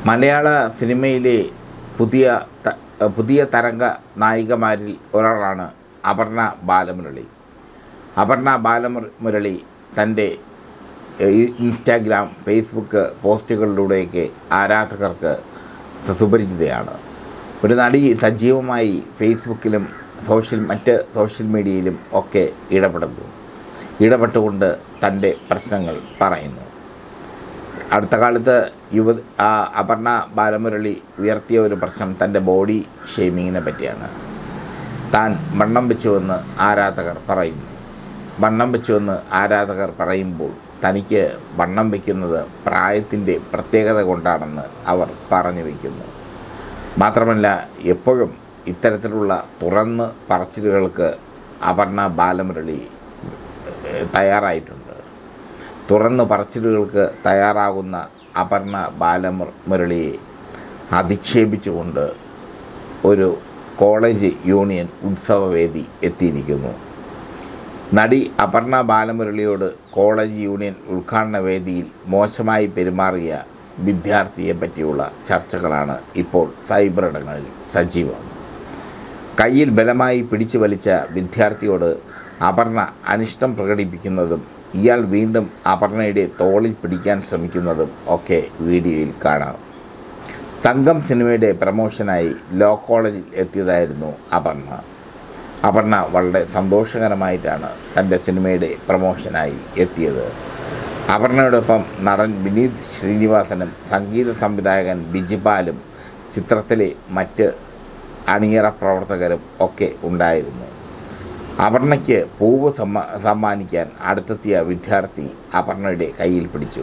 മലയാള സിനിമയിലെ പുതിയ ത- പുതിയ തരംഗ നായികമാരിൽ ഒരാളാണ് അപർണ ബാലമുരളി അപർണ ബാലമുരളി തൻ്റെ ഈ ഇൻസ്റ്റാഗ്രാം ഫേസ്ബുക്ക് പോസ്റ്റുകളിലൂടെയൊക്കെ ആരാധകർക്ക് സുപരിചിതയാണ് ഒരു നടി സജീവമായി ഫേസ്ബുക്കിലും സോഷ്യൽ മറ്റ് സോഷ്യൽ മീഡിയയിലും ഒക്കെ ഇടപെടുന്നു ഇടപെട്ടുകൊണ്ട് തൻ്റെ പ്രശ്നങ്ങൾ പറയുന്നു അടുത്ത കാലത്ത് യുവ ആ അപർണ ബാലമുരളി ഉയർത്തിയ ഒരു പ്രശ്നം തൻ്റെ ബോഡി ഷെയ്മിങ്ങിനെ പറ്റിയാണ് താൻ വണ്ണം വെച്ചുവെന്ന് ആരാധകർ പറയുന്നു വണ്ണം വെച്ചുവെന്ന് ആരാധകർ പറയുമ്പോൾ തനിക്ക് വണ്ണം വയ്ക്കുന്നത് പ്രായത്തിൻ്റെ പ്രത്യേകത കൊണ്ടാണെന്ന് അവർ പറഞ്ഞു വയ്ക്കുന്നു മാത്രമല്ല എപ്പോഴും ഇത്തരത്തിലുള്ള തുറന്ന് പറച്ചിലുകൾക്ക് അപർണ ബാലമുരളി ഏഹ്, തയ്യാറായിട്ടുണ്ട് തുറന്ന് പറച്ചിലുകൾക്ക് തയ്യാറാകുന്ന അപർണ ബാലമുരളിയെ അധിക്ഷേപിച്ചുകൊണ്ട് ഒരു കോളേജ് യൂണിയൻ ഉത്സവവേദി എത്തിയിരിക്കുന്നു നടി അപർണ ബാലമുരളിയോട് കോളേജ് യൂണിയൻ ഉദ്ഘാടന വേദിയിൽ മോശമായി പെരുമാറിയ വിദ്യാർത്ഥിയെ പറ്റിയുള്ള ചർച്ചകളാണ് ഇപ്പോൾ സൈബറിടങ്ങളിൽ സജീവം കയ്യിൽ ബലമായി പിടിച്ചു വലിച്ച വിദ്യാർത്ഥിയോട് അപർണ അനിഷ്ടം പ്രകടിപ്പിക്കുന്നതും ഇയാൾ വീണ്ടും അപർണയുടെ തോളിൽ പിടിക്കാൻ ശ്രമിക്കുന്നതും ഒക്കെ വീഡിയോയിൽ കാണാം തങ്കം സിനിമയുടെ പ്രമോഷനായി ലോ കോളേജിൽ എത്തിയതായിരുന്നു അപർണ അപർണ വളരെ സന്തോഷകരമായിട്ടാണ് തൻ്റെ സിനിമയുടെ പ്രമോഷനായി എത്തിയത് അപർണയോടൊപ്പം നടൻ വിനീത് ശ്രീനിവാസനും സംഗീത സംവിധായകൻ ബിജിപാലും ചിത്രത്തിലെ മറ്റ് അണിയറ പ്രവർത്തകരും ഒക്കെ ഉണ്ടായിരുന്നു അപർണയ്ക്ക് പൂവ് സമ്മാ സമ്മാനിക്കാൻ അടുത്തെത്തിയ വിദ്യാർത്ഥി അപർണയുടെ കയ്യിൽ പിടിച്ചു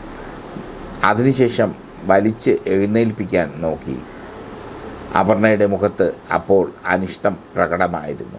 അതിനുശേഷം വലിച്ച് എഴുന്നേൽപ്പിക്കാൻ നോക്കി അപർണയുടെ മുഖത്ത് അപ്പോൾ അനിഷ്ടം പ്രകടമായിരുന്നു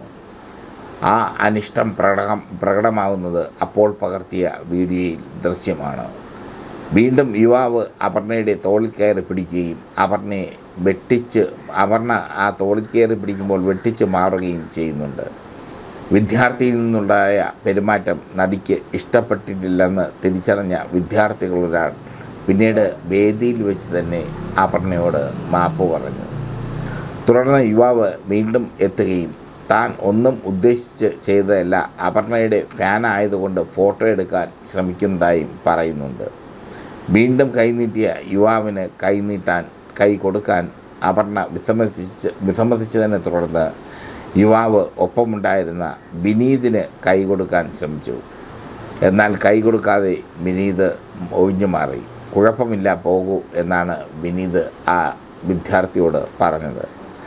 ആ അനിഷ്ടം പ്രകടം പ്രകടമാവുന്നത് അപ്പോൾ പകർത്തിയ വീഡിയോയിൽ ദൃശ്യമാണ് വീണ്ടും യുവാവ് അപർണയുടെ തോളിൽ കയറി പിടിക്കുകയും അപർണയെ വെട്ടിച്ച് അപർണ ആ തോളിൽ കയറി പിടിക്കുമ്പോൾ വെട്ടിച്ച് മാറുകയും ചെയ്യുന്നുണ്ട് വിദ്യാർത്ഥിയിൽ നിന്നുണ്ടായ പെരുമാറ്റം നടിക്ക് ഇഷ്ടപ്പെട്ടിട്ടില്ലെന്ന് തിരിച്ചറിഞ്ഞ വിദ്യാർത്ഥികളൊരാൾ പിന്നീട് വേദിയിൽ വെച്ച് തന്നെ അപർണയോട് മാപ്പ് പറഞ്ഞു തുടർന്ന് യുവാവ് വീണ്ടും എത്തുകയും താൻ ഒന്നും ഉദ്ദേശിച്ച് ചെയ്തതല്ല അപർണയുടെ ഫാൻ ആയതുകൊണ്ട് ഫോട്ടോ എടുക്കാൻ ശ്രമിക്കുന്നതായും പറയുന്നുണ്ട് വീണ്ടും കൈനീട്ടിയ യുവാവിന് കൈനീട്ടാൻ കൈ കൊടുക്കാൻ അപർണ വിസമ്മതിച്ച് വിസമ്മതിച്ചതിനെ തുടർന്ന് യുവാവ് ഒപ്പമുണ്ടായിരുന്ന വിനീതിന് കൈ കൊടുക്കാൻ ശ്രമിച്ചു എന്നാൽ കൈ കൊടുക്കാതെ വിനീത് ഒഴിഞ്ഞു മാറി കുഴപ്പമില്ല പോകൂ എന്നാണ് വിനീത് ആ വിദ്യാർത്ഥിയോട് പറഞ്ഞത്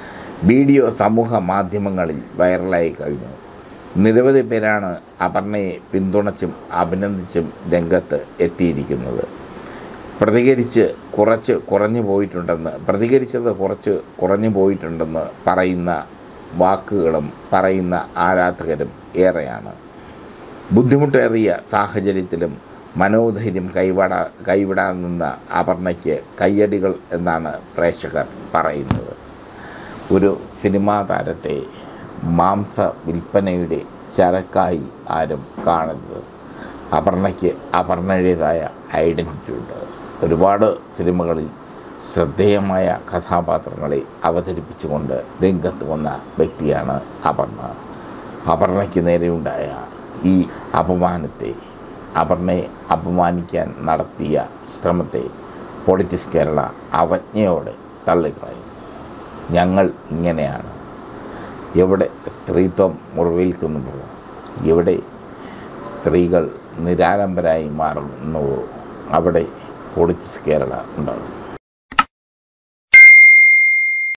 വീഡിയോ സമൂഹ മാധ്യമങ്ങളിൽ വൈറലായി കഴിഞ്ഞു നിരവധി പേരാണ് അപർണയെ പിന്തുണച്ചും അഭിനന്ദിച്ചും രംഗത്ത് എത്തിയിരിക്കുന്നത് പ്രതികരിച്ച് കുറച്ച് കുറഞ്ഞു പോയിട്ടുണ്ടെന്ന് പ്രതികരിച്ചത് കുറച്ച് കുറഞ്ഞു പോയിട്ടുണ്ടെന്ന് പറയുന്ന വാക്കുകളും പറയുന്ന ആരാധകരും ഏറെയാണ് ബുദ്ധിമുട്ടേറിയ സാഹചര്യത്തിലും മനോധൈര്യം കൈവിടാ കൈവിടാൻ നിന്ന അപർണയ്ക്ക് കയ്യടികൾ എന്നാണ് പ്രേക്ഷകർ പറയുന്നത് ഒരു സിനിമാ താരത്തെ മാംസ വിൽപ്പനയുടെ ചരക്കായി ആരും കാണരുത് അപർണയ്ക്ക് അപർണയുടേതായ ഐഡൻറ്റിറ്റി ഉണ്ട് ഒരുപാട് സിനിമകളിൽ ശ്രദ്ധേയമായ കഥാപാത്രങ്ങളെ അവതരിപ്പിച്ചുകൊണ്ട് രംഗത്ത് വന്ന വ്യക്തിയാണ് അപർണ അപർണയ്ക്ക് നേരെയുണ്ടായ ഈ അപമാനത്തെ അപർണയെ അപമാനിക്കാൻ നടത്തിയ ശ്രമത്തെ പൊളിറ്റിക്സ് കേരള അവജ്ഞയോടെ തള്ളിക്കളയും ഞങ്ങൾ ഇങ്ങനെയാണ് എവിടെ സ്ത്രീത്വം മുറിവേൽക്കുന്നുവോ എവിടെ സ്ത്രീകൾ നിരാലംബരായി മാറുന്നുവോ അവിടെ പൊളിറ്റിക്സ് കേരള ഉണ്ടാകും